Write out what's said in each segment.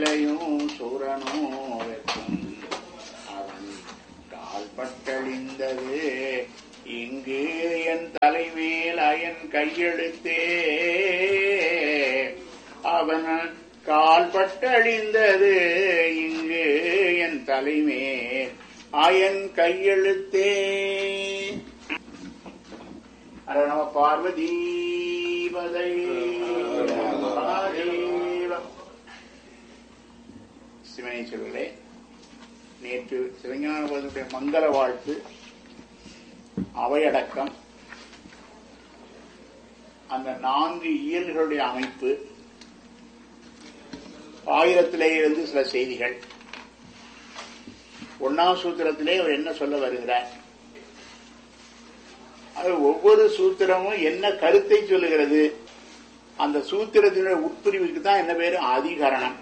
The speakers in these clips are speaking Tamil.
நிலையும் சூரனோ வெப்பம் அவன் கால்பட்டழிந்தது இங்கு என் தலைமேல் அயன் கையெழுத்தே அவன் கால்பட்டழிந்தது இங்கு என் தலைமேல் அயன் கையெழுத்தே அர நம பார்வதி சிவனேஸ்வரர்களே நேற்று சிவஞானபோதனுடைய மங்கள வாழ்த்து அவையடக்கம் அந்த நான்கு இயல்களுடைய அமைப்பு ஆயிரத்திலே இருந்து சில செய்திகள் ஒன்னாம் சூத்திரத்திலே அவர் என்ன சொல்ல வருகிறார் அது ஒவ்வொரு சூத்திரமும் என்ன கருத்தை சொல்லுகிறது அந்த சூத்திரத்தினுடைய உட்பிரிவுக்கு தான் என்ன பேரு அதிகரணம்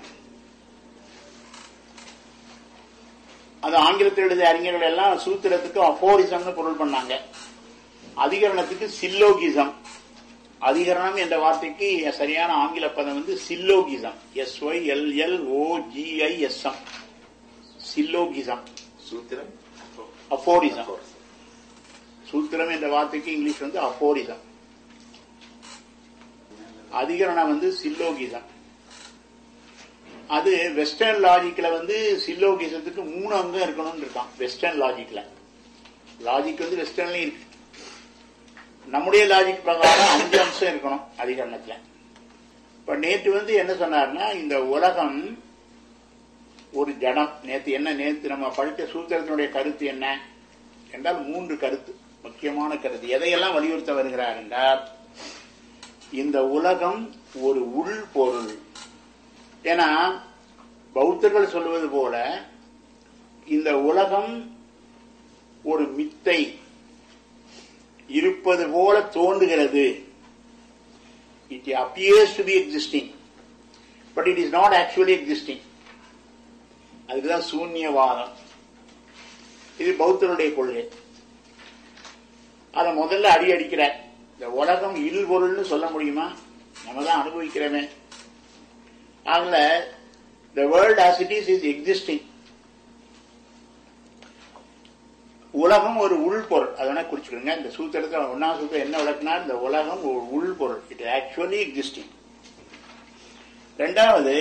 அது ஆங்கிலத்தில் எழுதிய அறிஞர்கள் எல்லாம் சூத்திரத்துக்கு அபோரிசம்னு பொருள் பண்ணாங்க அதிகரணத்துக்கு சில்லோகிசம் அதிகரணம் என்ற வார்த்தைக்கு சரியான ஆங்கில பதம் வந்து syllogism S Y L L O G I S M syllogism சூத்திரம் அபோரிசம் சூத்திரம் என்ற வார்த்தைக்கு இங்கிலீஷ் வந்து அபோரிசம் அதிகரணம் வந்து சில்லோகிசம் அது வெஸ்டர்ன் லாஜிக்ல வந்து சில்லோகிசத்துக்கு மூணு அங்கம் இருக்கணும்னு இருக்கான் வெஸ்டர்ன் லாஜிக்ல லாஜிக் வந்து வெஸ்டர்ன்லயும் இருக்கு நம்முடைய லாஜிக் பிரகாரம் அஞ்சு அம்சம் இருக்கணும் அதிகரணத்துல இப்ப நேற்று வந்து என்ன சொன்னார்னா இந்த உலகம் ஒரு ஜடம் நேத்து என்ன நேத்து நம்ம படித்த சூத்திரத்தினுடைய கருத்து என்ன என்றால் மூன்று கருத்து முக்கியமான கருத்து எதையெல்லாம் வலியுறுத்த வருகிறார் என்றால் இந்த உலகம் ஒரு உள் பொருள் ஏன்னா பௌத்தர்கள் சொல்லுவது போல இந்த உலகம் ஒரு மித்தை இருப்பது போல தோன்றுகிறது it appears to be existing but it is not actually existing அதுக்குதான் சூன்யவாதம் இது பௌத்தருடைய கொள்கை அதை முதல்ல அடி அடிக்கிறார் இந்த உலகம் இல்பொருள்னு சொல்ல முடியுமா நம்ம தான் அனுபவிக்கிறோமே அதுல the world as it is is existing உலகம் ஒரு உள்பொருள் அதை வேணா குறிச்சுக்கோங்க இந்த சூத்திரத்தில் ஒன்னாம் சூத்திரம் என்ன விளக்குனா இந்த உலகம் ஒரு உள்பொருள் இட் ஆக்சுவலி எக்ஸிஸ்டிங் ரெண்டாவது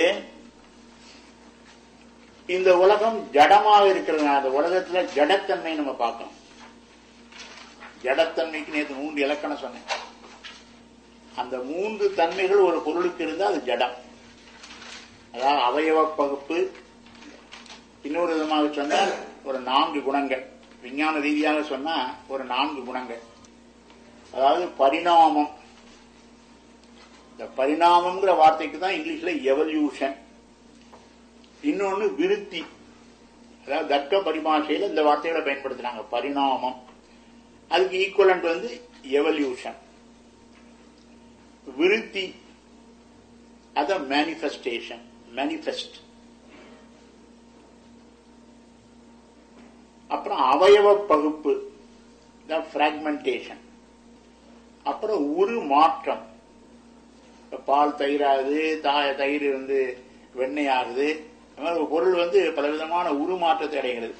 இந்த உலகம் ஜடமாக இருக்கிறதுனால அந்த உலகத்துல ஜடத்தன்மை நம்ம பார்க்கணும் ஜடத்தன்மைக்கு நேற்று மூன்று இலக்கணம் சொன்னேன் அந்த மூன்று தன்மைகள் ஒரு பொருளுக்கு இருந்தால் அது ஜடம் அதாவது அவயவ பகுப்பு இன்னொரு விதமாக சொன்னால் ஒரு நான்கு குணங்கள் விஞ்ஞான ரீதியாக சொன்னா ஒரு நான்கு குணங்கள் அதாவது பரிணாமம் இந்த பரிணாமம்ங்கிற வார்த்தைக்கு தான் இங்கிலீஷ்ல எவல்யூஷன் இன்னொன்னு விருத்தி அதாவது தர்க்க பரிபாஷையில இந்த வார்த்தைகளை பயன்படுத்துறாங்க பரிணாமம் அதுக்கு ஈக்குவலண்ட் வந்து எவல்யூஷன் விருத்தி அத மேனிஃபெஸ்டேஷன் மேனிஃபெஸ்ட் அப்புறம் அவயவ பகுப்பு பிராக்மெண்டேஷன் அப்புறம் உரு மாற்றம் பால் தயிராகுது தயிர் வந்து வெண்ணெய் ஆகுது அது மாதிரி ஒரு பொருள் வந்து பலவிதமான உருமாற்றத்தை அடைகிறது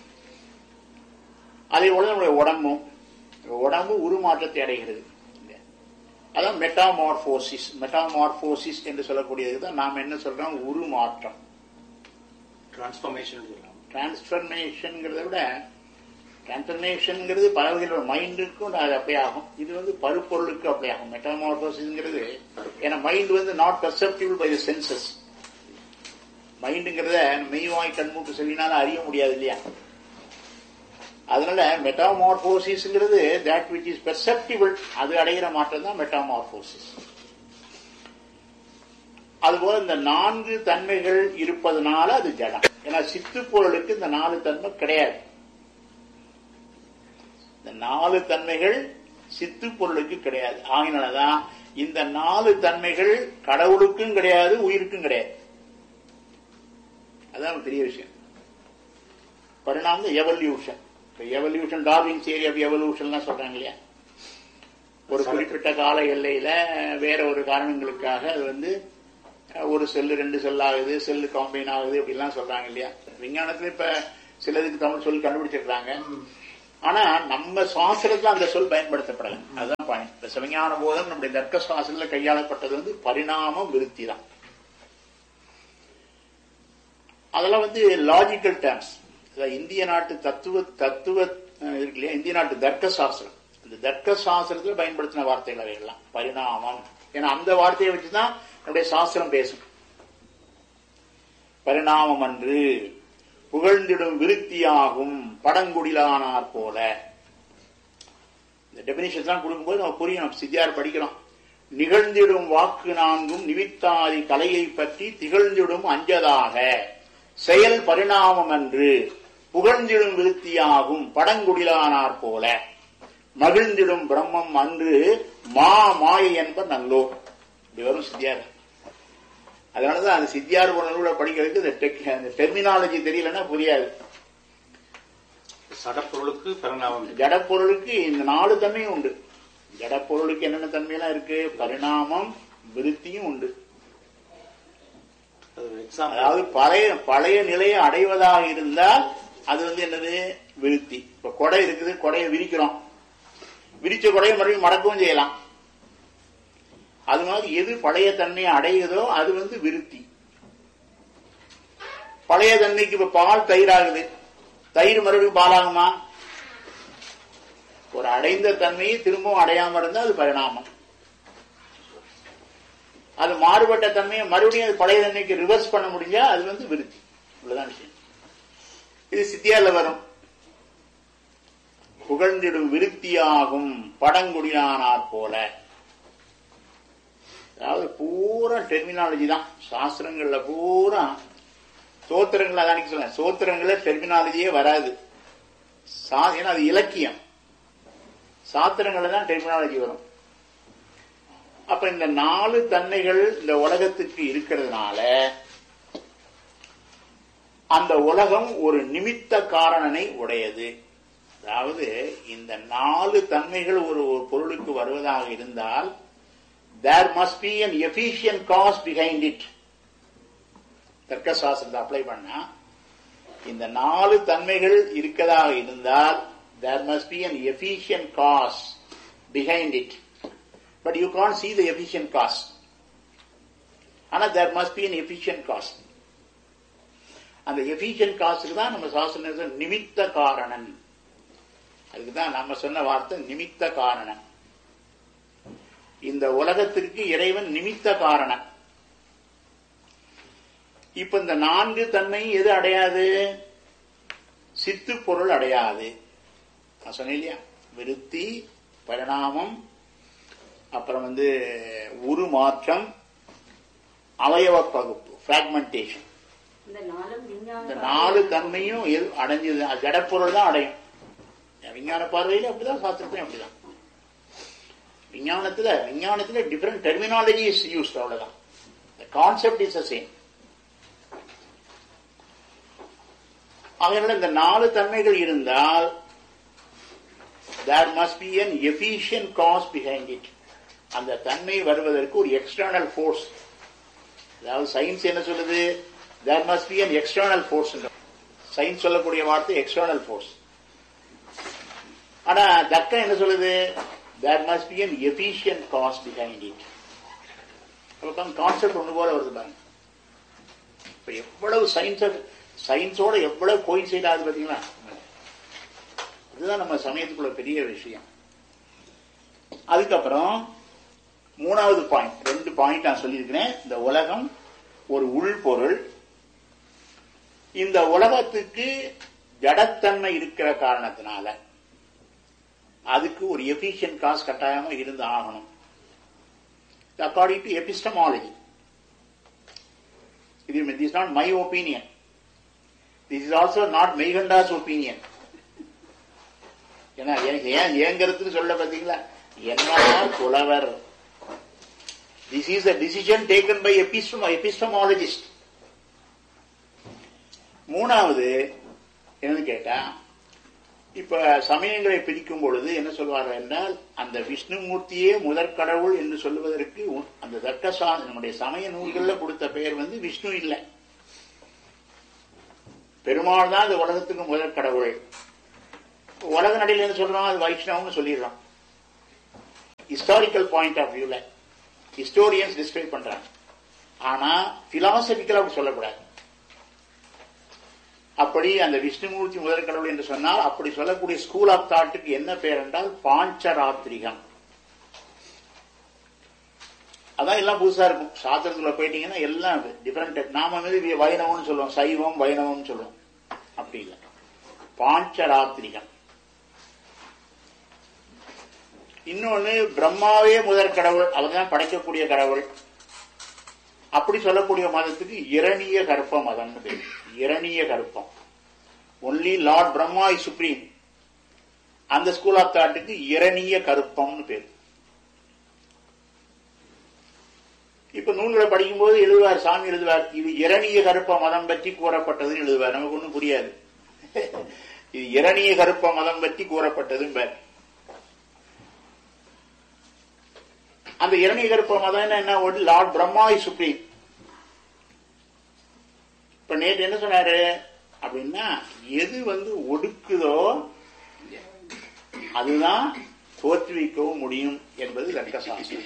அதே போல நம்முடைய உடம்பும் உடம்பு உருமாற்றத்தை அடைகிறது அதான் மெட்டாமார்போசிஸ் மெட்டாமார்போசிஸ் என்று சொல்லக்கூடியது தான் நாம் என்ன சொல்றோம் உருமாற்றம் டிரான்ஸ்ஃபர்மேஷன் சொல்லலாம் டிரான்ஸ்பர்மேஷன்ங்கிறத விட டிரான்ஸ்பர்மேஷன்ங்கிறது பல வகையில் மைண்டுக்கும் அது அப்படி ஆகும் இது வந்து பருப்பொருளுக்கு அப்படி ஆகும் மெட்டாமார்போசிஸ்ங்கிறது ஏன்னா மைண்ட் வந்து not perceptible by the senses மைண்டுங்கிறத மெய்வாய் கண்மூக்கு செல்லினால அறிய முடியாது இல்லையா அதனால மெட்டாமார்போசிஸ்ங்கிறது தட் விச் இஸ் பெர்செப்டிபிள் அது அடைகிற மாற்றம் தான் மெட்டாமார்போசிஸ் அதுபோல இந்த நான்கு தன்மைகள் இருப்பதனால அது ஜடம் ஏன்னா சித்து பொருளுக்கு இந்த நாலு தன்மை கிடையாது இந்த நாலு தன்மைகள் சித்து பொருளுக்கு கிடையாது ஆகினாலதான் இந்த நாலு தன்மைகள் கடவுளுக்கும் கிடையாது உயிருக்கும் கிடையாது அதான் பெரிய விஷயம் பரிணாமம் evolution evolution Darwin theory of evolution சொல்றாங்க இல்லையா ஒரு குறிப்பிட்ட கால எல்லையில வேற ஒரு காரணங்களுக்காக அது வந்து ஒரு செல்லு ரெண்டு செல் ஆகுது செல்லு காம்பைன் ஆகுது அப்படிலாம் சொல்றாங்க இல்லையா விஞ்ஞானத்துல இப்ப சிலதுக்கு தமிழ் சொல் கண்டுபிடிச்சிருக்காங்க ஆனா நம்ம சுவாசத்துல அந்த சொல் பயன்படுத்தப்படல அதுதான் பாயிண்ட் இப்ப சிவஞான போதம் நம்முடைய தர்க்க சுவாசத்துல கையாளப்பட்டது வந்து பரிணாம விருத்தி தான் அதெல்லாம் வந்து லாஜிக்கல் டேர்ம்ஸ் இந்திய நாட்டு தத்துவ தத்துவ அஹ், இருக்கு இல்லையா இந்திய நாட்டு தர்க்க சாஸ்திரம் இந்த தர்க்க சாஸ்திரத்துல பயன்படுத்தின வார்த்தைகள் அவைகள்லாம் பரிணாமம் ஏன்னா அந்த வார்த்தையை வச்சுதான் நம்முடைய சாஸ்திரம் பேசும் பரிணாமம் அன்று புகழ்ந்திடும் விருத்தியாகும் படங்குடிலானார் போல இந்த டெபினிஷன் தான் கொடுக்கும்போது நம்ம புரியும் நம்ம சித்தியார் படிக்கிறோம் நிகழ்ந்திடும் வாக்கு நான்கும் நிவித்தாதி கலையை பற்றி திகழ்ந்திடும் அஞ்சதாக செயல் பரிணாமம் என்று புகழ்ந்திடும் விருத்தியாகும் படங்குடிலானார் போல மகிழ்ந்திடும் பிரம்மம் அன்று மா மாயை என்ப நல்லோர் இப்படி வரும் சித்தியார் அதனாலதான் அந்த சித்தியார் போன நூலை படிக்கிறதுக்கு இந்த டெக் அந்த டெர்மினாலஜி தெரியலன்னா புரியாது சடப்பொருளுக்கு பரிணாமம் ஜடப்பொருளுக்கு இந்த நாலு தன்மையும் உண்டு ஜடப்பொருளுக்கு என்னென்ன தன்மையெல்லாம் இருக்கு பரிணாமம் விருத்தியும் உண்டு அது ஒரு எக்ஸாம்பிள் அதாவது பழைய பழைய நிலையை அடைவதாக இருந்தால் அது வந்து என்னது விருத்தி இப்ப கொடை இருக்குது கொடையை விரிக்கிறோம் விரிச்ச கொடையை மறுபடியும் மடக்கவும் செய்யலாம் அது மாதிரி எது பழைய தன்மையை அடையுதோ அது வந்து விருத்தி பழைய தன்மைக்கு இப்ப பால் தயிர் ஆகுது தயிர் மறுபடியும் பாலாகுமா ஒரு அடைந்த தன்மையை திரும்பவும் அடையாம இருந்தா அது பரிணாமம் அது மாறுபட்ட தன்மையை மறுபடியும் அது பழைய தன்மைக்கு ரிவர்ஸ் பண்ண முடிஞ்சா அது வந்து விருத்தி இவ்வளவுதான் விஷயம் இது சித்தியால வரும் புகழ்ந்திடும் விருத்தியாகும் படங்குடியானார் போல அதாவது பூரா டெர்மினாலஜி தான் சாஸ்திரங்கள்ல பூரா சோத்திரங்கள் அதான் சொல்ல சோத்திரங்கள்ல டெர்மினாலஜியே வராது சா- ஏன்னா அது இலக்கியம் சாத்திரங்கள்ல தான் டெர்மினாலஜி வரும் அப்ப இந்த நாலு தன்மைகள் இந்த உலகத்துக்கு இருக்கிறதுனால அந்த உலகம் ஒரு நிமித்த காரணனை உடையது அதாவது இந்த நாலு தன்மைகள் ஒரு ஒரு பொருளுக்கு வருவதாக இருந்தால் there must be an efficient cause behind it தர்க்க சாஸ்திரத்தை அப்ளை பண்ணா இந்த நாலு தன்மைகள் இருக்கதாக இருந்தால் there must be an efficient cause behind it but you can't see the efficient cause ஆனா there must be an efficient cause அந்த efficient காசுக்கு தான் நம்ம சாஸ்திரம் என்ன சொல்றது? நிமித்த காரணன் அதுக்கு தான் நம்ம சொன்ன வார்த்தை நிமித்த காரணன் இந்த உலகத்திற்கு இறைவன் நிமித்த காரணன் இப்ப இந்த நான்கு தன்மை எது அடையாது சித்து பொருள் அடையாது நான் சொன்னேன் இல்லையா விருத்தி பரிணாமம் அப்புறம் வந்து உருமாற்றம் அவயவ பகுப்பு பிராக்மெண்டேஷன் இந்த நாளும் விஞ்ஞான இந்த நாலு தன்மையும் எது அடைஞ்சது அது ஜடப்பொருள் தான் அடையும் விஞ்ஞான பார்வையில அப்படிதான் சாஸ்திரத்தையும் அப்படிதான் விஞ்ஞானத்துல விஞ்ஞானத்துல டிஃபரெண்ட் டெர்மினாலஜி இஸ் யூஸ்ட் அவ்வளவுதான் கான்செப்ட் இஸ் சேம் அதனால இந்த நாலு தன்மைகள் இருந்தால் there must be an efficient cause behind it அந்த தன்மை வருவதற்கு ஒரு எக்ஸ்டர்னல் ஃபோர்ஸ் அதாவது சயின்ஸ் என்ன சொல்லுது there must be an external force science சொல்லக்கூடிய வார்த்தை எக்ஸ்டர்னல் ஃபோர்ஸ் ஆனா தர்க்கம் என்ன சொல்லுது there must be an efficient cause behind it அப்ப கான்செப்ட் ஒண்ணு போல வருது பாருங்க இப்ப எவ்வளவு சயின்ஸ் சயின்ஸோட எவ்வளவு கோயின்சைட் ஆகுது பாத்தீங்களா இதுதான் நம்ம சமயத்துக்குள்ள பெரிய விஷயம் அதுக்கப்புறம் மூணாவது பாயிண்ட் ரெண்டு பாயிண்ட் நான் சொல்லியிருக்கிறேன் இந்த உலகம் ஒரு உள்பொருள் இந்த உலகத்துக்கு ஜடத்தன்மை இருக்கிற காரணத்தினால அதுக்கு ஒரு எஃபிஷியன்ட் காசு கட்டாயமா இருந்து ஆகணும் அக்கார்டிங் டு எபிஸ்டமாலஜி இது is not my opinion this is also not Meykandar's opinion ஏன்னா ஏன் ஏன் ஏங்கிறதுன்னு சொல்ல பார்த்தீங்களா என்னார் புலவர் this is a decision taken by epistemo epistemologist மூணாவது என்னன்னு கேட்டா இப்ப சமயங்களை பிரிக்கும் பொழுது என்ன சொல்வார்கள் என்றால் அந்த விஷ்ணுமூர்த்தியே முதற் கடவுள் என்று சொல்லுவதற்கு உ- அந்த தர்க்கசா நம்முடைய சமய நூல்கள்ல கொடுத்த பெயர் வந்து விஷ்ணு இல்லை பெருமாள் தான் இந்த உலகத்துக்கு முதற் கடவுள் உலக நடையில் என்ன சொல்றோம் அது வைஷ்ணவம்னு சொல்லிடுறோம் ஹிஸ்டாரிக்கல் பாயிண்ட் ஆஃப் வியூல ஹிஸ்டோரியன்ஸ் டிஸ்கிரைப் பண்றாங்க ஆனா பிலாசபிக்கலா அப்படி சொல்லக்கூடாது அப்படி அந்த விஷ்ணுமூர்த்தி முதற் கடவுள் என்று சொன்னால் அப்படி சொல்லக்கூடிய ஸ்கூல் ஆஃப் தாட்டுக்கு என்ன பேர் என்றால் பாஞ்சராத்திரிகம் அதான் எல்லாம் புதுசா இருக்கும் சாஸ்திரத்துல போயிட்டீங்கன்னா எல்லாம் டிஃபரெண்ட் நாம வந்து வி- வைணவம்னு சொல்லுவோம் சைவம் வைணவம்னு சொல்லுவோம் அப்படி இல்லை பாஞ்சராத்திரிகம் இன்னொன்னு பிரம்மாவே முதற் கடவுள் அவர்தான் படைக்கக்கூடிய கடவுள் அப்படி சொல்லக்கூடிய மதத்துக்கு இரணிய கற்ப மதம்னு பேர் இரணிய கற்பம் only lord Brahma is supreme அந்த ஸ்கூல் ஆஃப் தாட்டுக்கு இரணிய கருப்பம்னு பேர் இப்ப நூல்களை படிக்கும்போது எழுதுவார் சாமி எழுதுவார் இது இரணிய கருப்ப மதம் பற்றி கூறப்பட்டதுன்னு எழுதுவார் நமக்கு ஒண்ணும் புரியாது இது இரணிய கருப்ப மதம் பற்றி கூறப்பட்டதுன்னு பேர் அந்த இரணிய கருப்ப மதம் என்ன ஒரு லார்ட் பிரம்மா இஸ் சுப்ரீம் இப்ப நேற்று என்ன சொன்னாரு அப்படின்னா எது வந்து ஒடுக்குதோ அதுதான் தோற்றுவிக்கவும் முடியும் என்பது லட்க சாஸ்திரம்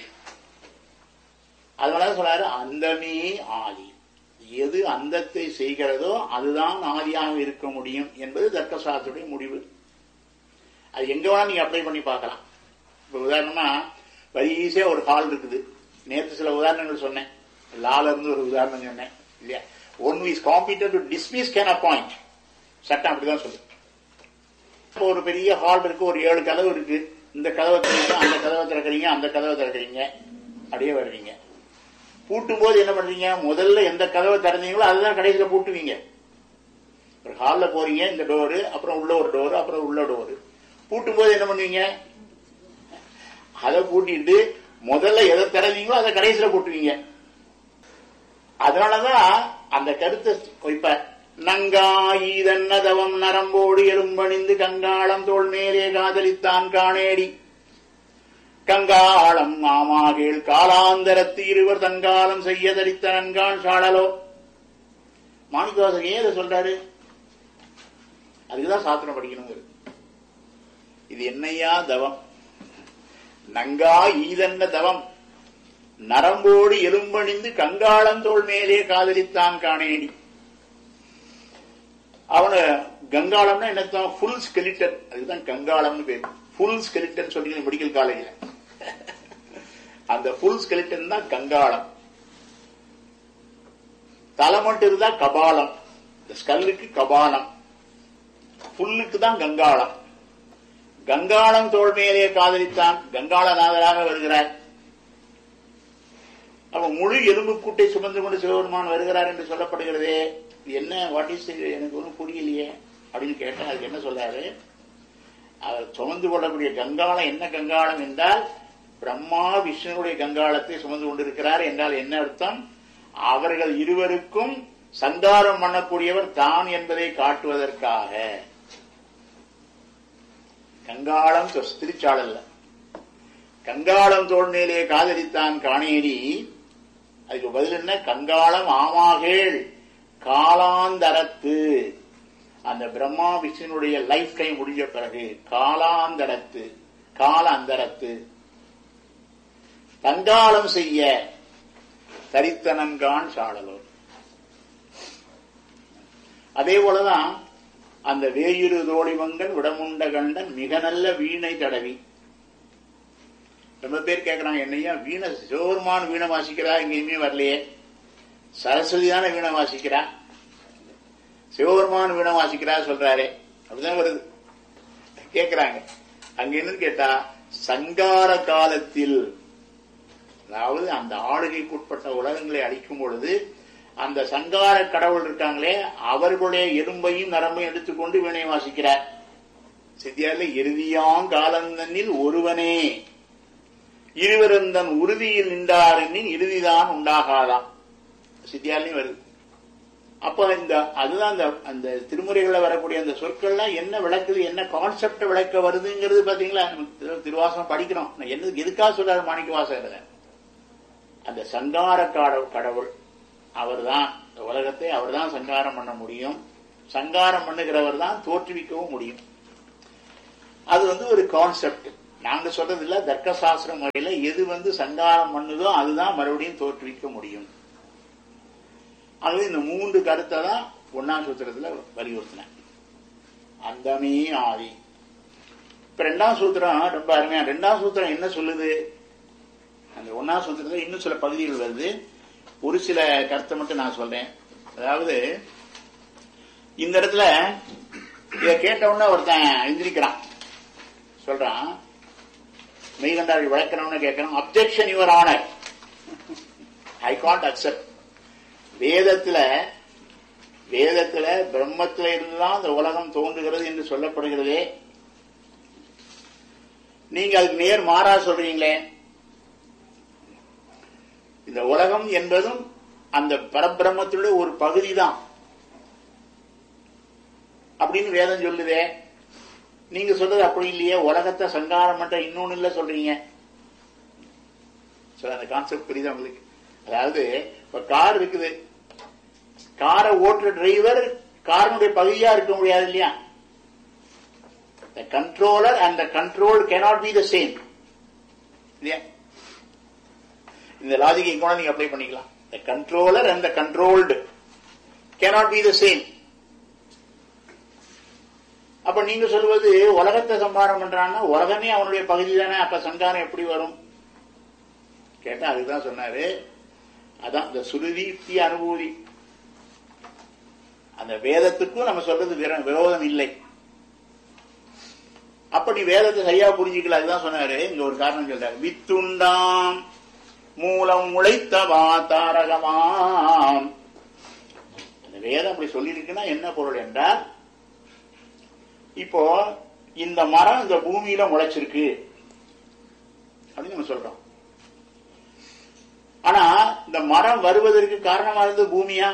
அதனால சொல்றாரு அந்தமே ஆதி எது அந்தத்தை செய்கிறதோ அதுதான் ஆதியாக இருக்க முடியும் என்பது தர்க்கசாஸ்திரத்துடைய முடிவு அது எங்க வேணா நீங்க அப்ளை பண்ணி பார்க்கலாம் இப்ப உதாரணமா வரிசையா ஒரு ஹால் இருக்குது நேற்று சில உதாரணங்கள் சொன்னேன் லால இருந்து ஒரு உதாரணம் சொன்னேன் இல்லையா one is competent to dismiss can appoint சட்டம் அப்படிதான் சொல்லு இப்போ ஒரு பெரிய ஹால் இருக்கு ஒரு ஏழு கதவு இருக்கு இந்த கதவை திறக்கிறீங்க அந்த கதவை திறக்கிறீங்க அந்த கதவை திறக்கிறீங்க அப்படியே வர்றீங்க பூட்டும் போது என்ன பண்றீங்க முதல்ல எந்த கதவை திறந்தீங்களோ அதுதான் கடைசியில பூட்டுவீங்க ஒரு ஹால்ல போறீங்க இந்த டோரு அப்புறம் உள்ள ஒரு டோரு அப்புறம் உள்ள டோரு பூட்டும் போது என்ன பண்ணுவீங்க அதை பூட்டிட்டு முதல்ல எதை திறந்தீங்களோ அதை கடைசியில பூட்டுவீங்க அதனாலதான் அந்த கருத்தை இப்ப நங்காயீதன்னதவம் நரம்போடு எலும்பணிந்து கங்காளம் தோள் மேலே காதலித்தான் காணேடி கங்காளம் மாமாகேள் காலாந்தரத்து இருவர் தங்காலம் செய்ய தரித்த நன்கான் சாடலோ மாணிக்கவாசகர் ஏன் இதை சொல்றாரு அதுக்குதான் சாத்திரம் படிக்கணுங்கிறது இது என்னையா தவம் நங்கா ஈதன்ன தவம் நரம்போடு எலும்பணிந்து கங்காளம் தோள் மேலே காதலித்தான் காணேடி அவன கங்காளம்னா என்னத்தான் ஃபுல் ஸ்கெலிட்டன் அதுதான் கங்காளம்னு பேர் ஃபுல் ஸ்கெலிட்டன் சொல்றீங்க மெடிக்கல் காலேஜ்ல அந்த ஃபுல் ஸ்கெலிட்டன் தான் கங்காளம் தலை மட்டும் இருந்தா கபாலம் இந்த ஸ்கல்லுக்கு கபாலம் புல்லுக்கு தான் கங்காளம் கங்காளம் தோள் மேலே காதலித்தான் கங்காளநாதராக வருகிறார் அப்ப முழு எலும்பு கூட்டை சுமந்து கொண்டு சிவபெருமான் வருகிறார் என்று சொல்லப்படுகிறதே இது என்ன வாட் இஸ் எனக்கு ஒன்றும் புரியலையே அப்படின்னு கேட்டா அதுக்கு என்ன சொல்றாரு அவர் சுமந்து கொள்ளக்கூடிய கங்காளம் என்ன கங்காளம் என்றால் பிரம்மா விஷ்ணுடைய கங்காளத்தை சுமந்து கொண்டிருக்கிறார் என்றால் என்ன அர்த்தம் அவர்கள் இருவருக்கும் சந்தாரம் பண்ணக்கூடியவர் தான் என்பதை காட்டுவதற்காக கங்காளம் திருச்சாளல்ல கங்காளம் தோல் மேலே காதலித்தான் காணேரி அதுக்கு பதில் என்ன கங்காளம் ஆமாகேள் காலாந்தரத்து அந்த பிரம்மா விஷ்ணுனுடைய லைஃப் டைம் முடிஞ்ச பிறகு காலாந்தரத்து கால அந்தரத்து தங்காலம் செய்ய தரித்தனன்கான் சாடலோ அதே போலதான் அந்த வேயுரு தோழிவங்கன் விடமுண்ட கண்டன் மிக நல்ல வீணை தடவி ரொம்ப பேர் கேட்கறாங்க என்னையா வீணை சிவபெருமான் வீணை வாசிக்கிறா எங்கேயுமே வரலையே சரஸ்வதி தானே வீணை வாசிக்கிறா சிவபெருமான் வீணை வாசிக்கிறா சொல்றாரே அப்படிதான் வருது கேட்கிறாங்க அங்க என்னன்னு கேட்டா சங்கார காலத்தில் அதாவது அந்த ஆளுகைக்குட்பட்ட உலகங்களை அழிக்கும் பொழுது அந்த சங்கார கடவுள் இருக்காங்களே அவர்களுடைய எறும்பையும் நரம்பையும் எடுத்துக்கொண்டு வீணை வாசிக்கிறார் சித்தியார்ல இறுதியாங் காலந்தனில் ஒருவனே இருவருந்தன் உறுதியில் நின்றார் எண்ணின் இறுதிதான் உண்டாகாதாம் சித்தியார்லையும் வருது அப்ப இந்த அதுதான் அந்த அந்த திருமுறைகள்ல வரக்கூடிய அந்த சொற்கள்லாம் என்ன விளக்குது என்ன கான்செப்ட் விளக்க வருதுங்கிறது பாத்தீங்களா நம்ம திரு- திருவாசகம் படிக்கிறோம் நான் என்ன எதுக்காக சொல்றாரு மாணிக்க வாசகர் அந்த சங்கார கடவுள் கடவுள் அவர்தான் இந்த உலகத்தை அவர்தான் சங்காரம் பண்ண முடியும் சங்காரம் பண்ணுகிறவர் தான் தோற்றுவிக்கவும் முடியும் அது வந்து ஒரு கான்செப்ட் நாங்க சொல்றது இல்ல தர்க்க சாஸ்திர முறையில எது வந்து சங்காரம் பண்ணுதோ அதுதான் மறுபடியும் தோற்றுவிக்க முடியும் ஆகவே இந்த மூன்று கருத்தை தான் ஒன்னாம் சூத்திரத்துல வலியுறுத்தினேன் அந்தமே ஆதி இப்ப ரெண்டாம் சூத்திரம் ரொம்ப அருமையா ரெண்டாம் சூத்திரம் என்ன சொல்லுது அந்த ஒன்னாம் சூத்திரத்துல இன்னும் சில பகுதிகள் வருது ஒரு சில கருத்தை மட்டும் நான் சொல்றேன் அதாவது இந்த இடத்துல இதை கேட்ட உடனே ஒருத்தன் எந்திரிக்கிறான் சொல்றான் மெய்கண்டாரி வழக்கணும்னு கேட்கிறான் objection your honour I can't accept வேதத்துல வேதத்துல பிரம்மத்துல இருந்துதான் இந்த உலகம் தோன்றுகிறது என்று சொல்லப்படுகிறதே நீங்க அதுக்கு நேர் மாறா சொல்றீங்களே இந்த உலகம் என்பதும் அந்த பரபிரம்மத்தினுடைய ஒரு பகுதி தான் அப்படின்னு வேதம் சொல்லுதே நீங்க சொல்றது அப்படி இல்லையே உலகத்தை சங்காரம் பண்ற இன்னொன்னு இல்ல சொல்றீங்க So, அந்த கான்செப்ட் புரியுதா உங்களுக்கு அதாவது இப்ப கார் இருக்குது காரை ஓட்டுற டிரைவர் காரனுடைய பகுதியா இருக்க முடியாது இல்லையா The controller and the controlled cannot be the same. இல்லையா இந்த லாஜிக் இங்க கூட நீங்க அப்ளை பண்ணிக்கலாம் The controller and the controlled cannot be the same. அப்ப நீங்க சொல்வது உலகத்தை சம்பாரம் பண்றான்னா உலகமே அவனுடைய பகுதி தானே அப்ப சங்காரம் எப்படி வரும் கேட்டா அதுதான் சொன்னாரு அதான் இந்த சுருதி யுக்தி அனுபூதி அந்த வேதத்துக்கும் நம்ம சொல்றது விர- விரோதம் இல்லை அப்ப நீ வேதத்தை சரியா புரிஞ்சுக்கல அதுதான் சொன்னாரு இங்க ஒரு காரணம் சொல்றாரு வித்துண்டாம் மூலம் உழைத்தவா தாரகமாம் அந்த வேதம் அப்படி சொல்லியிருக்குன்னா என்ன பொருள் என்றால் இப்போ இந்த மரம் இந்த பூமியில முளைச்சிருக்கு அப்படின்னு நம்ம சொல்றோம் ஆனா இந்த மரம் வருவதற்கு காரணமா இருந்தது பூமியா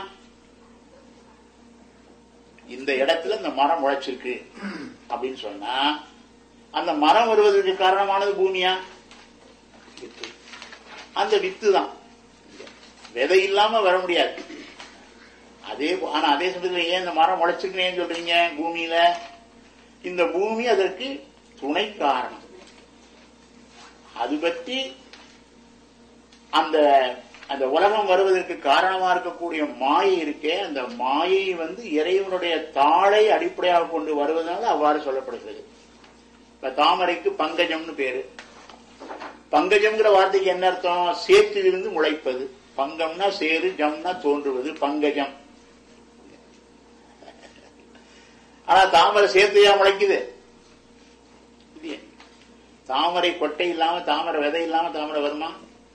இந்த இடத்துல இந்த மரம் முளைச்சிருக்கு அப்படின்னு சொன்னா அந்த மரம் வருவதற்கு காரணமானது பூமியா வித்து. அந்த வித்து தான் விதை இல்லாம வர முடியாது அதே போ- ஆனா அதே சமயத்துல ஏன் இந்த மரம் முளைச்சிருக்கேன்னு சொல்றீங்க பூமியில இந்த பூமி அதற்கு துணை காரணம் அது பற்றி அந்த அந்த உலகம் வருவதற்கு காரணமா இருக்கக்கூடிய மாயை இருக்கே அந்த மாயை வந்து இறைவனுடைய தாளை அடிப்படையாக கொண்டு வருவதனால அவ்வாறு சொல்லப்படுகிறது இப்ப தாமரைக்கு பங்கஜம்னு பேரு பங்கஜம்ங்கிற வார்த்தைக்கு என்ன அர்த்தம் சேற்றிலிருந்து முளைப்பது பங்கம்னா சேரு ஜம்னா தோன்றுவது பங்கஜம் ஆனா தாமரை சேர்த்தையா முளைக்குது இல்லையே. தாமரை கொட்டை இல்லாம தாமரை விதை இல்லாம தாமரை வருமா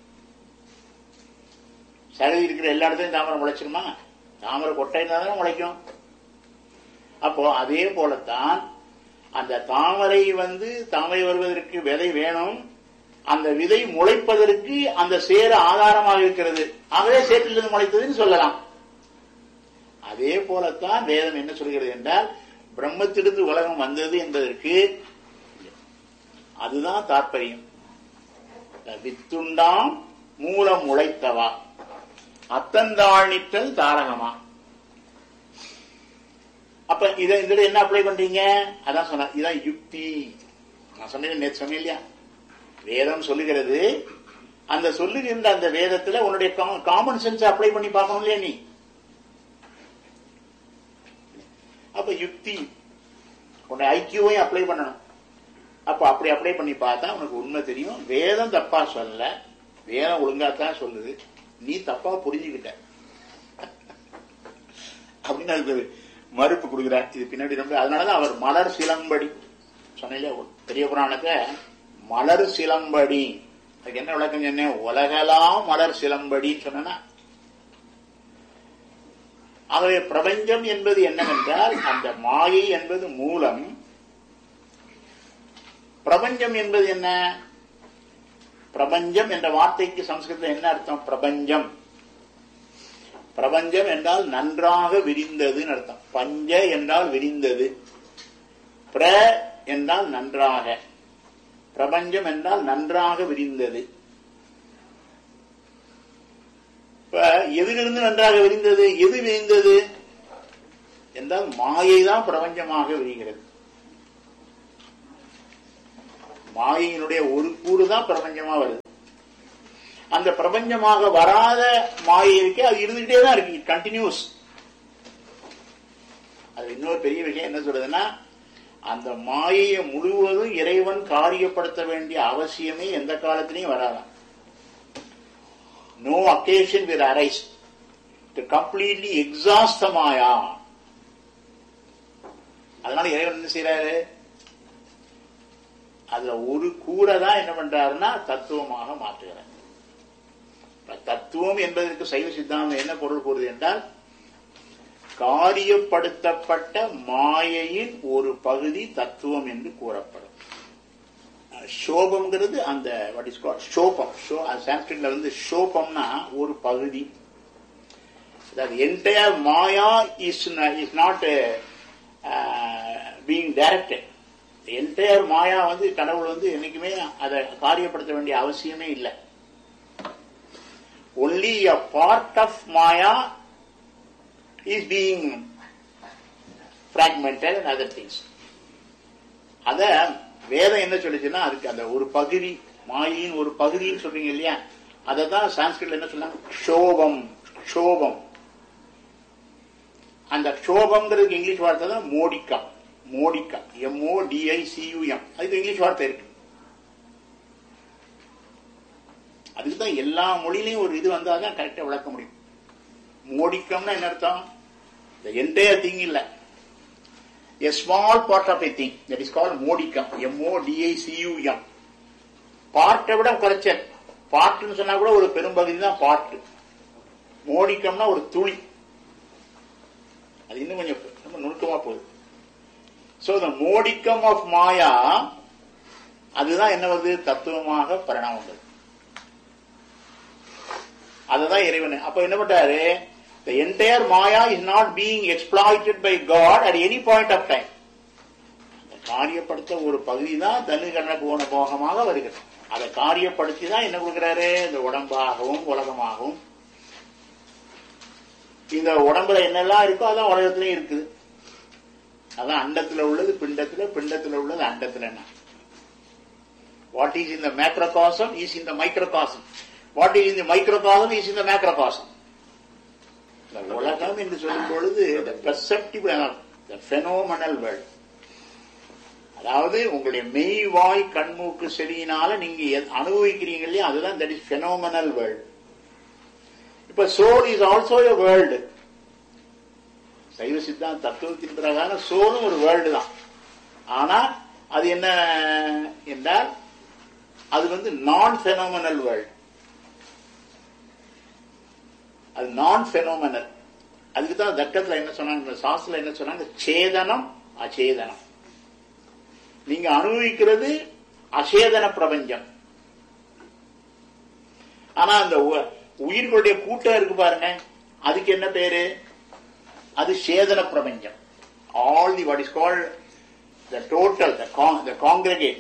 சகதி இருக்கிற எல்லா இடத்துலயும் தாமரை முளைச்சிருமா தாமரை கொட்டை இருந்தா தானே முளைக்கும் அப்போ அதே போலத்தான் அந்த தாமரை வந்து தாமரை வருவதற்கு விதை வேணும் அந்த விதை முளைப்பதற்கு அந்த சேர ஆதாரமாக இருக்கிறது ஆகவே சேற்றிலிருந்து முளைத்ததுன்னு சொல்லலாம் அதே போலத்தான் வேதம் என்ன சொல்கிறது என்றால் பிரம்மத்திலிருந்து உலகம் வந்தது என்பதற்கு அதுதான் தாற்பயம் வித்துண்டாம் மூலம் உழைத்தவா அத்தந்தாள் நிற்றல் தாரகமா அப்ப இதை இதுல என்ன அப்ளை பண்றீங்க அதான் சொன்ன இதான் யுக்தி நான் சொன்னேன் நேற்று சொன்னேன் இல்லையா வேதம் சொல்லுகிறது அந்த சொல்லுகின்ற அந்த வேதத்துல உன்னுடைய காமன் சென்ஸ் அப்ளை பண்ணி பார்க்கணும் இல்லையா நீ அப்ப யுக்தி உன்னை ஐக்கியவையும் அப்ளை பண்ணணும் அப்ப அப்படி அப்ளை பண்ணி பார்த்தா உனக்கு உண்மை தெரியும் வேதம் தப்பா சொல்லல வேதம் ஒழுங்காத்தான் சொல்லுது நீ தப்பா புரிஞ்சுக்கிட்ட அப்படின்னு அதுக்கு மறுப்பு கொடுக்கிறார் இது பின்னாடி ரொம்ப அதனாலதான் அவர் மலர் சிலம்படி சொன்னீங்களே பெரிய புராணத்தை மலர் சிலம்படி அதுக்கு என்ன விளக்கம் சொன்னேன் உலகலாம் மலர் சிலம்படின்னு சொன்னா ஆகவே பிரபஞ்சம் என்பது என்னவென்றால் அந்த மாயை என்பது மூலம் பிரபஞ்சம் என்பது என்ன பிரபஞ்சம் என்ற வார்த்தைக்கு சம்ஸ்கிருதத்தில் என்ன அர்த்தம் பிரபஞ்சம் பிரபஞ்சம் என்றால் நன்றாக விரிந்ததுன்னு அர்த்தம் பஞ்ச என்றால் விரிந்தது பிர என்றால் நன்றாக பிரபஞ்சம் என்றால் நன்றாக விரிந்தது இப்ப எதிலிருந்து நன்றாக விரிந்தது எது விரிந்தது என்றால் மாயை தான் பிரபஞ்சமாக விரிகிறது மாயையினுடைய ஒரு கூறு தான் பிரபஞ்சமா வருது அந்த பிரபஞ்சமாக வராத மாயை இருக்கே அது இருந்துகிட்டே தான் இருக்கு கண்டினியூஸ் அது இன்னொரு பெரிய விஷயம் என்ன சொல்றதுன்னா அந்த மாயையை முழுவதும் இறைவன் காரியப்படுத்த வேண்டிய அவசியமே எந்த காலத்திலையும் வராதான் no occasion will arise to completely exhaust the maya அதனால இறைவன் என்ன செய்யறாரு அதுல ஒரு கூரை தான் என்ன பண்றாருன்னா தத்துவமாக மாற்றுகிறார் இப்ப தத்துவம் என்பதற்கு சைவ சித்தாந்தம் என்ன பொருள் கூறுது என்றால் காரியப்படுத்தப்பட்ட மாயையின் ஒரு பகுதி தத்துவம் என்று கூறப்படும் சோபம்ங்கிறது அந்த வாட் இஸ் கால் ஷோபம் ஷோ சான்ஸ்கிரிட்ல வந்து ஷோபம்னா ஒரு பகுதி entire maya is is not being directed entire maya வந்து கடவுள் வந்து என்னைக்குமே அதை காரியப்படுத்த வேண்டிய அவசியமே இல்லை only a part of maya is being fragmented and other things அத வேதம் என்ன சொல்லுச்சுன்னா அதுக்கு அந்த ஒரு பகுதி மாயின் ஒரு பகுதின்னு சொல்றீங்க இல்லையா அதை தான் சான்ஸ்கிரிட்ல என்ன சொன்னாங்க ஷோபம் ஷோபம் அந்த க்ஷோபம்ங்கிறதுக்கு இங்கிலீஷ் வார்த்தை தான் மோடிக்கா மோடிக்கா எம்ஓ டிஐசியூஎம் அதுக்கு இங்கிலீஷ் வார்த்தை இருக்கு அதுக்கு தான் எல்லா மொழியிலையும் ஒரு இது வந்தால் தான் கரெக்டாக விளக்க முடியும் மோடிக்கம்னா என்ன அர்த்தம் the entire thing இல்ல a small part of a thing that is called மோடிக்கம் M-O-D-I-C-U-M பார்ட்டை விட குறைச்சல் பார்ட்னு சொன்னா கூட ஒரு பெரும்பகுதி தான் பார்ட் மோடிக்கம்னா ஒரு துளி அது இன்னும் கொஞ்சம் ரொம்ப நுணுக்கமா போகுது so the modicum of maya அதுதான் என்ன வருது தத்துவமாக பரிணாமம் வருது அதுதான் இறைவன் அப்ப என்ன பண்றாரு the entire maya is not being exploited by god at any point of time அந்த காரியப்படுத்த ஒரு பகுதி தான் தனு கண்ண போன போகமாக வருகிறது அதை காரியப்படுத்தி தான் என்ன கொடுக்கிறாரு இந்த உடம்பாகவும் உலகமாகவும் இந்த உடம்புல என்னெல்லாம் இருக்கோ அதான் உலகத்திலயும் இருக்குது அதான் அண்டத்துல உள்ளது பிண்டத்துல பிண்டத்துல உள்ளது அண்டத்துல என்ன what is in the macrocosm is in the microcosm what is in the microcosm is in the macrocosm இந்த உலகம் என்று சொல்லும் பொழுது பெர்செப்டிவ் பெனோமனல் வேர்ல்ட் அதாவது உங்களுடைய மெய் வாய் கண்மூக்கு செடியினால நீங்க எத்- அனுபவிக்கிறீங்க இல்லையா அதுதான் தட் இஸ் பெனோமனல் வேர்ல்ட் இப்ப soul is also a world Saiva Siddhanta தத்துவத்தின் பிரகாரம் சோலும் ஒரு வேர்ல்டு தான் ஆனா அது என்ன என்றால் அது வந்து நான் பெனோமனல் வேர்ல்டு அது நான் பெனோமனல் அதுக்கு தான் தர்க்கத்துல என்ன சொன்னாங்க இந்த சாஸ்திரத்துல என்ன சொன்னாங்க சேதனம் அச்சேதனம் நீங்க அனுபவிக்கிறது அசேதன பிரபஞ்சம் ஆனா அந்த உ- உயிர்களுடைய கூட்டம் இருக்கு பாருங்க அதுக்கு என்ன பேரு அது சேதன பிரபஞ்சம் all the what is called the total the congregate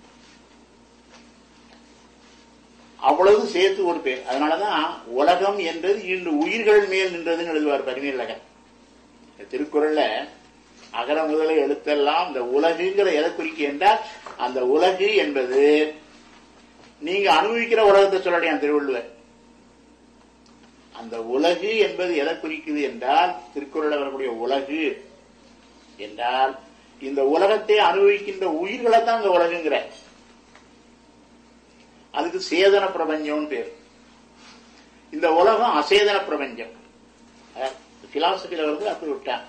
அவ்வளவு சேர்த்து ஒரு பேர் அதனாலதான் உலகம் என்றது இன்று உயிர்கள் மேல் நின்றதுன்னு எழுதுவார் பரிமையழகன் இந்த திருக்குறள்ல அகர முதல எழுத்தெல்லாம் இந்த உலகுங்கிற எதை குறிக்க என்றால் அந்த உலகு என்பது நீங்க அனுபவிக்கிற உலகத்தை சொல்லலையா திருவள்ளுவர் அந்த உலகு என்பது எதை குறிக்குது என்றால் திருக்குறள் வரக்கூடிய உலகு என்றால் இந்த உலகத்தை அனுபவிக்கின்ற உயிர்களை தான் இந்த உலகுங்கிற அதுக்கு சேதன பிரபஞ்சம்னு பேர் இந்த உலகம் அசேதன பிரபஞ்சம் பிலாசபில வந்து அப்படி விட்டான்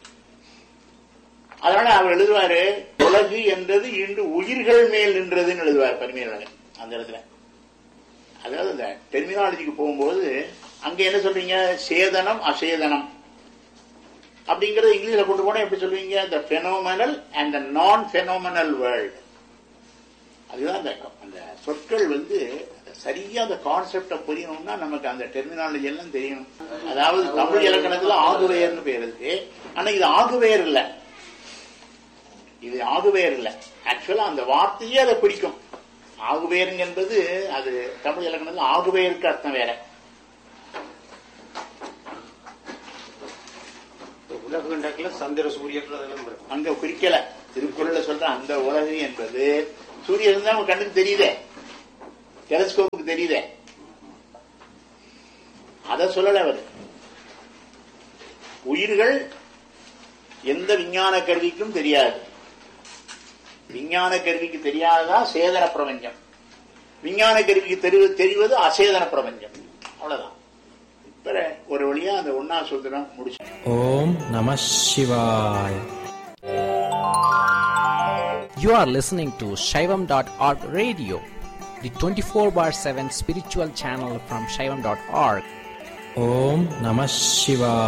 அதனால அவர் எழுதுவாரு உலகு என்றது இன்று உயிர்கள் மேல் நின்றதுன்னு எழுதுவார் பரிமையாளர் அந்த இடத்துல அதாவது இந்த டெர்மினாலஜிக்கு போகும்போது அங்க என்ன சொல்றீங்க சேதனம் அசேதனம் அப்படிங்கறது இங்கிலீஷ்ல கொண்டு போனா எப்படி சொல்லுவீங்க த பெனோமனல் அண்ட் த நான் பெனோமனல் வேர்ல்ட் அதுதான் அந்த அந்த சொற்கள் வந்து சரியா அந்த கான்செப்ட புரியணும்னா நமக்கு அந்த டெர்மினாலஜி எல்லாம் தெரியணும் அதாவது தமிழ் இலக்கணத்துல ஆகுவேர்னு பேர் இருக்கு ஆனா இது ஆகுவேர் இல்ல இது ஆகுவேர் இல்ல ஆக்சுவலா அந்த வார்த்தையே அதை பிடிக்கும் ஆகுவேருங்க என்பது அது தமிழ் இலக்கணத்துல ஆகுவேருக்கு அர்த்தம் வேற உலக கண்டத்துல சந்திர சூரியர்கள் அதெல்லாம் வரும் அங்க குறிக்கல திருக்குறள்ல சொல்ற அந்த உலகு என்பது சூரியன் தான் நம்ம கண்ணுக்கு தெரியுதே டெலஸ்கோப்புக்கு தெரியுதே அத சொல்லல அவர் உயிர்கள் எந்த விஞ்ஞான கருவிக்கும் தெரியாது விஞ்ஞான கருவிக்கு தெரியாததா சேதன பிரபஞ்சம் விஞ்ஞான கருவிக்கு தெரிவது தெரிவது அசேதன பிரபஞ்சம் அவ்வளவுதான் இப்ப ஒரு வழியா அந்த ஒன்னா சூத்திரம் முடிச்சு Om Namah Shivaya. You are listening to Shaivam.org radio, the 24 bar 7 spiritual channel from Shaivam.org. Om Namah Shivaya.